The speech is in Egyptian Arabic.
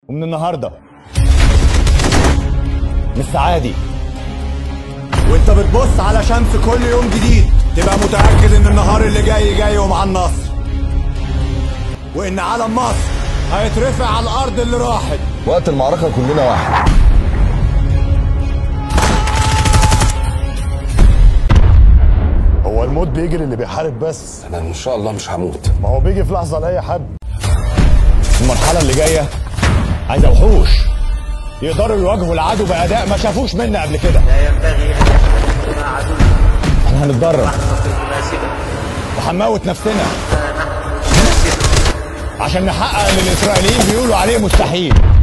ومن النهارده مش عادي وانت بتبص على شمس كل يوم جديد تبقى متأكد ان النهار اللي جاي جاي ومع النصر وان علم مصر هيترفع على الارض اللي راحت وقت المعركة كلنا واحد هو الموت بيجي للي بيحارب بس انا ان شاء الله مش هموت ما هو بيجي في لحظه لاي حد المرحله اللي جايه عايزه وحوش يقدروا يواجهوا العدو باداء ما شافوش منا قبل كده لا ينبغي أن يكون مع عدو احنا هنتدرب مناسبة وهنموت نفسنا نحن نناسبه عشان نحقق اللي الاسرائيليين بيقولوا عليه مستحيل